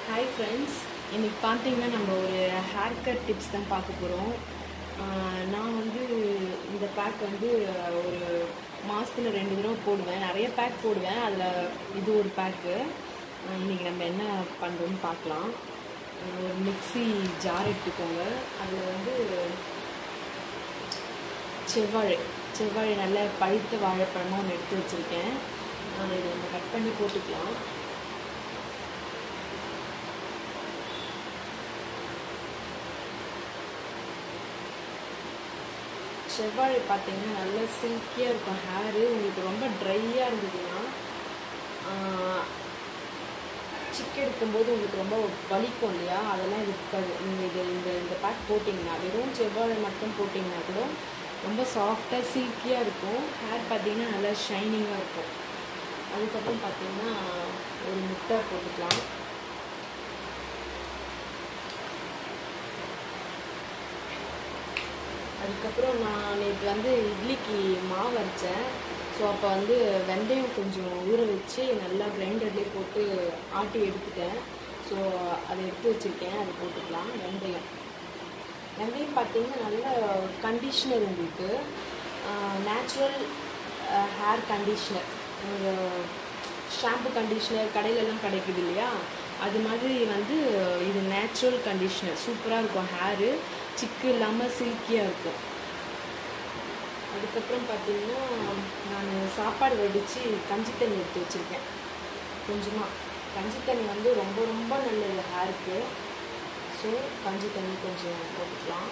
Hi friends இன்னைக்கு பார்த்தீங்கன்னா நம்ம ஒரு ஹேர் கட் டிப்ஸ் தான் பார்க்க போகிறோம் நான் வந்து இந்த பேக் வந்து ஒரு மாதத்தில் ரெண்டு தடவை போடுவேன் நிறைய பேக் போடுவேன் அதில் இது ஒரு பேக்கு இன்றைக்கி நம்ம என்ன பண்ணுறோன்னு பார்க்கலாம் அஹ் ஒரு மிக்ஸி ஜார் எடுத்துக்கோங்க அதில் வந்து செவ்வாழை செவ்வாழை நல்ல பழுத்த வாழைப்பழமாக ஒன்று எடுத்து வச்சுருக்கேன் இதை நம்ம கட் பண்ணி போட்டுக்கலாம் செவ்வாழை பார்த்தீங்கன்னா நல்லா சில்கியாக இருக்கும் ஹேரு உங்களுக்கு ரொம்ப ட்ரையாக இருந்ததுன்னா சிக் எடுக்கும்போது உங்களுக்கு ரொம்ப வலிக்கும் இல்லையா அதெல்லாம் இது இருக்காது நீங்கள் இது இந்த இந்த பேக் போட்டிங்கன்னா வெறும் செவ்வாழை மட்டும் போட்டிங்கன்னா கூட ரொம்ப சாஃப்டாக சில்கியாக இருக்கும் ஹேர் பார்த்தீங்கன்னா நல்லா ஷைனிங்காக இருக்கும் அதுக்கப்புறம் பார்த்தீங்கன்னா ஒரு முட்டை போட்டுக்கலாம் அதுக்கப்புறம் நான் நேற்று வந்து இட்லிக்கு மாவு அரைச்சேன் ஸோ அப்போ வந்து வெந்தயம் கொஞ்சம் ஊற வச்சு நல்லா கிரைண்டர்லேயே போட்டு ஆட்டி எடுத்துட்டேன் ஸோ அதை எடுத்து வச்சுருக்கேன் அதை போட்டுக்கலாம் வெந்தயம் வெந்தயம் பார்த்தீங்கன்னா நல்ல கண்டிஷ்னர் உங்களுக்கு natural hair conditioner shampoo conditioner கடையிலலாம் கிடைக்குது இல்லையா அது மாதிரி வந்து இது நேச்சுரல் கண்டிஷ்னர் சூப்பராக இருக்கும் ஹேரு சிக்கு இல்லாமல் சில்கியாக இருக்கும் அதுக்கப்புறம் பார்த்தீங்கன்னா நான் சாப்பாடு வடித்து கஞ்சி தண்ணி எடுத்து வச்சுருக்கேன் கொஞ்சமாக கஞ்சி தண்ணி வந்து ரொம்ப ரொம்ப நல்லது ஹேருக்கு ஸோ கஞ்சி தண்ணி கொஞ்சம் போட்டுக்கலாம்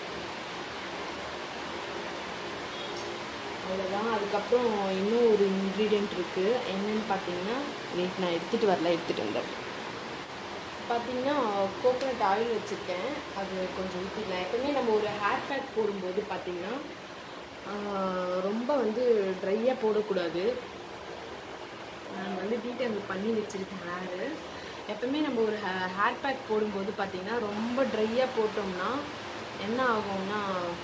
அவ்வளோதான் அதுக்கப்புறம் இன்னும் ஒரு இன்க்ரீடியண்ட் இருக்குது என்னென்னு பார்த்தீங்கன்னா வெயிட் நான் எடுத்துகிட்டு வரல எடுத்துகிட்டு வந்தேன் பார்த்தீங்கன்னா கோகோனட் ஆயில் வச்சுருக்கேன் அது கொஞ்சம் ஊற்றிக்கலாம் எப்பவுமே நம்ம ஒரு ஹேர் பேக் போடும்போது பார்த்தீங்கன்னா ரொம்ப வந்து ட்ரையாக போடக்கூடாது நான் வந்து டீட்டெயில் பண்ணி வச்சுருக்கேன் ஹேரு எப்பவுமே நம்ம ஒரு ஹே ஹேர் பேக் போடும்போது பார்த்தீங்கன்னா ரொம்ப ட்ரையாக போட்டோம்னா என்ன ஆகும்னா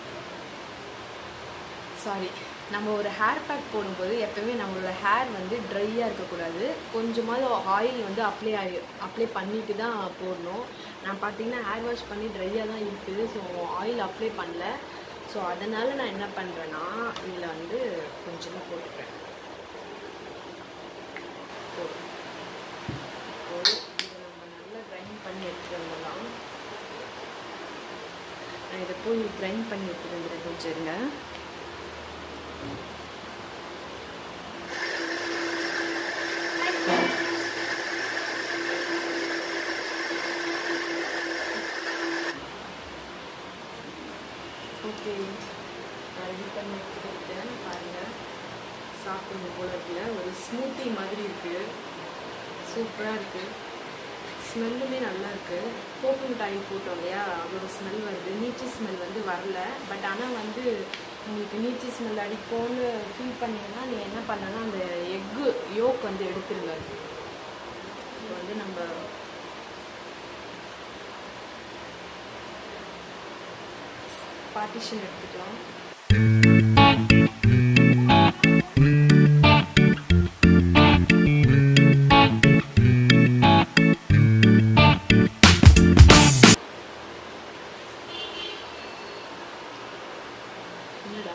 சாரி நம்ம ஒரு ஹேர் பேக் போடும்போது எப்பவுமே நம்மளோட ஹேர் வந்து ட்ரையாக இருக்கக்கூடாது கொஞ்சமாவது ஆயில் வந்து அப்ளை ஆகி அப்ளை பண்ணிட்டு தான் போடணும் நான் பார்த்தீங்கன்னா ஹேர் வாஷ் பண்ணி ட்ரையாக தான் இருக்குது ஸோ ஆயில் அப்ளை பண்ணல ஸோ அதனால் நான் என்ன பண்ணுறேன்னா இதில் வந்து கொஞ்சமாக போட்டுக்கிறேன் போதும் போதும் இதை நம்ம நல்லா கிரைண்ட் பண்ணி எடுத்துகிட்டு வந்துடலாம் நான் இதை போய் கிரைண்ட் பண்ணி எடுத்துகிட்டு வந்துடுறேன் கொஞ்சம் இருங்க ஓகே நான் இது பண்ணி எடுத்துக்கிட்டேன் பாருங்கள் சாப்பிடணும் போல இருக்குல்ல ஒரு ஸ்மூத்தி மாதிரி இருக்குது சூப்பராக இருக்குது ஸ்மெல்லுமே நல்லா இருக்குது கோகோனட் ஆயில் போட்டோம் இல்லையா அதோட ஸ்மெல் வருது நீச்சி ஸ்மெல் வந்து வரல பட் ஆனால் வந்து உங்களுக்கு நீச்சி ஸ்மெல் அடிக்கும்னு ஃபீல் பண்ணிங்கன்னா நீங்கள் என்ன பண்ணனா அந்த எக்கு யோக் வந்து எடுத்துருங்க இப்போ வந்து நம்ம பார்ட்டிஷன் எடுத்துக்கலாம் என்னடா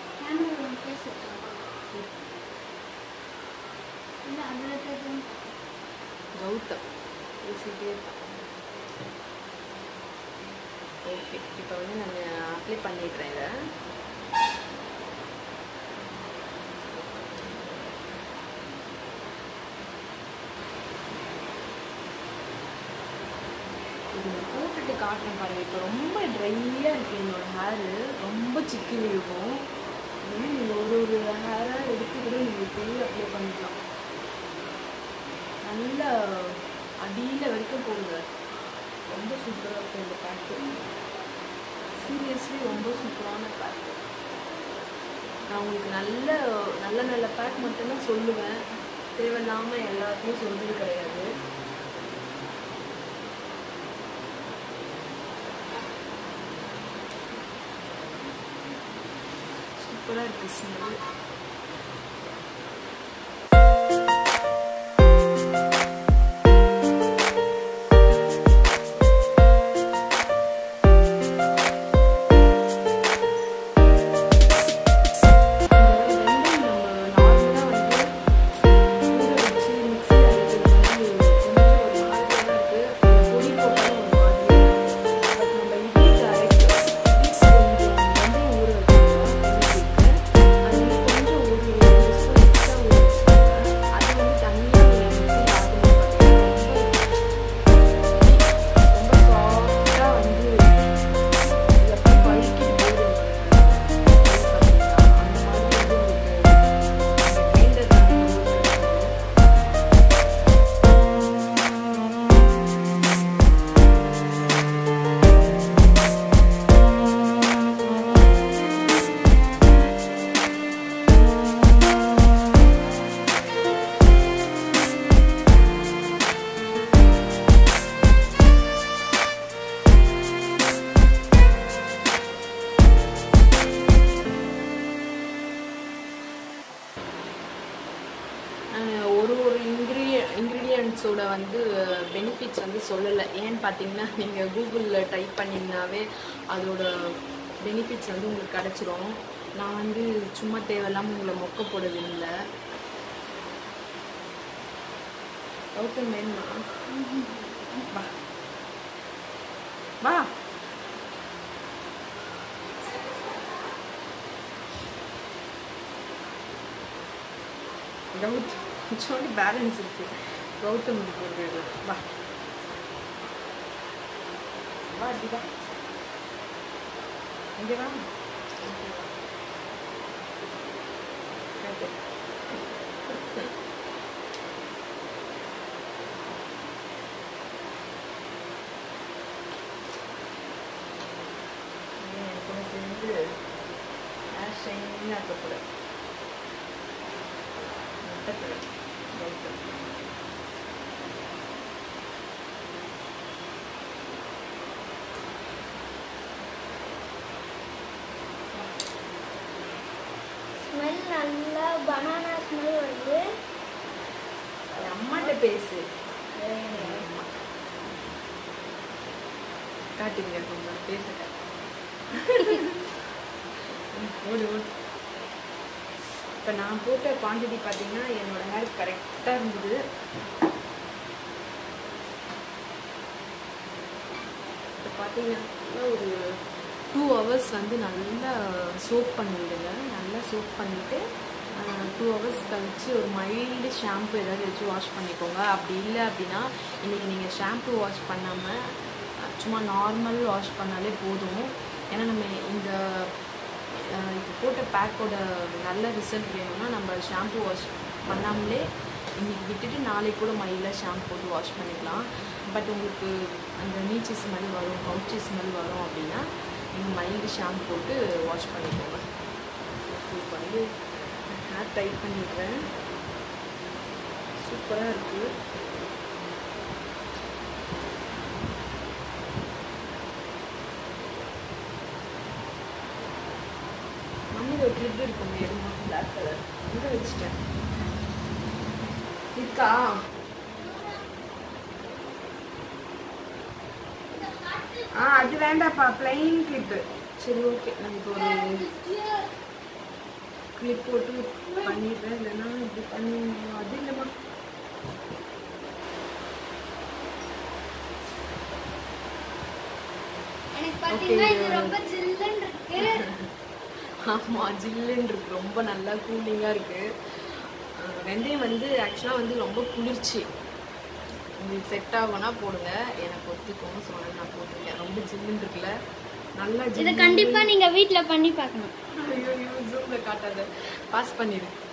கௌதம் பேசிகிட்டே இருக்கான் ஓகே இப்போ வந்து நான் அப்ளை பண்ணிடுறேன் இதை இது போட்டுட்டு காட்டுறேன் பாருங்க இப்போ ரொம்ப ட்ரையாக இருக்குது என்னோட ஹேரு ரொம்ப சிக்கி விழுகும் வந்து நீங்கள் ஒரு ஒரு ஹேராக எடுத்து கூட நீங்கள் போய் அப்ளை பண்ணிக்கலாம் நல்ல அடியில் வரைக்கும் போடுங்க ரொம்ப சூப்பராக இருக்கும் இந்த பேக்கு சீரியஸ்லி ரொம்ப சூப்பரான பேக்கு நான் உங்களுக்கு நல்ல நல்ல நல்ல பேக் மட்டும்தான் சொல்லுவேன் தேவையில்லாமல் எல்லாத்தையும் சொல்கிறது கிடையாது சூப்பராக இருக்குது ஸ்மெல் அதோட வந்து பெனிஃபிட்ஸ் வந்து சொல்லலை ஏன்னு பார்த்தீங்கன்னா நீங்கள் கூகுளில் டைப் பண்ணிங்கனாவே அதோட பெனிஃபிட்ஸ் வந்து உங்களுக்கு கிடச்சிரும் நான் வந்து சும்மா தேவையில்லாமல் உங்களை மொக்க போட விரும்பல கௌதம் வேணுமா வா வா கௌத் கொஞ்சோண்டு பேலன்ஸ் இருக்கு கௌதம் போடுறது வா வா அப்படி வா இங்கே வா இங்கே வா. காட்டு. நீ என் கூட சேர்ந்து ஹேர் ஷைனிங்காக இருக்கக்கூட முட்டைக்கூட கௌதம் ஸ்மெல் நல்லா பனானா ஸ்மெல் வருது அது அம்மாட்ட பேசு காட்டுங்க கொஞ்சம் பேசுங்க ஓடு ஓடு இப்போ நான் போட்ட குவான்டிட்டி பார்த்தீங்கன்னா என்னோட ஹேர் கரெக்டாக இருந்தது இப்போ பார்த்தீங்கன்னா ஒரு டூ ஹவர்ஸ் வந்து நல்லா சோப் பண்ணிவிடுங்க நல்லா சோப் பண்ணிவிட்டு டூ ஹவர்ஸ் கழிச்சு ஒரு மைல்டு ஷாம்பு ஏதாவது வச்சு வாஷ் பண்ணிக்கோங்க அப்படி இல்லை அப்படின்னா இன்றைக்கி நீங்கள் ஷாம்பு வாஷ் பண்ணாமல் சும்மா நார்மல் வாஷ் பண்ணாலே போதும் ஏன்னா நம்ம இந்த அஹ், இப்போ போட்ட பேக்கோட நல்ல ரிசல்ட் வேணும்னா நம்ம ஷாம்பு வாஷ் பண்ணாமலே இன்னைக்கு விட்டுட்டு நாளைக்கு கூட மைல்டாக ஷாம்பு போட்டு வாஷ் பண்ணிக்கலாம் பட் உங்களுக்கு அந்த நீச்சி ஸ்மெல் வரும் கவுச்சி ஸ்மெல் வரும் அப்படின்னா நீங்கள் மைல்டு ஷாம்பு போட்டு வாஷ் பண்ணிக்கோங்க இப்போ வந்து ஹேர் டைட் பண்ணிடுறேன் சூப்பராக இருக்குது மண்ணில் ஒரு கிளிப் இருக்கும் எடுமா பிளாக் கலர் இங்கே வச்சுட்டேன் இருக்கா ஆ அது வேண்டாப்பா பிளைன் கிளிப்பு சரி ஓகே நான் இப்போ ஒரு கிளிப் போட்டு பண்ணிடுறேன் இல்லைன்னா இப்படி பண்ணி அது இல்லைம்மா எனக்கு பார்த்தீங்கன்னா இது இது- ரொம்ப ஜில்லுன்னு இருக்கு ஆமாம் ஜில்லுன்னு இருக்கு ரொம்ப நல்லா கூலிங்காக இருக்கு அஹ் வெந்தயம் வந்து ஆக்சுவலாக வந்து ரொம்ப குளிர்ச்சி உங்களுக்கு செட் ஆகும்னா போடுங்க எனக்கு ஒத்துக்கும் ஸோ நான் போட்டிருக்கேன் ரொம்ப ஜில்லுன்னு இருக்குல்ல நல்லா இதை ஜில்லுன்னு கண்டிப்பா நீங்க வீட்ல பண்ணி பார்க்கணும் ஐயோ ஐயோ ஜூமில் காட்டாத பாஸ் பண்ணிடு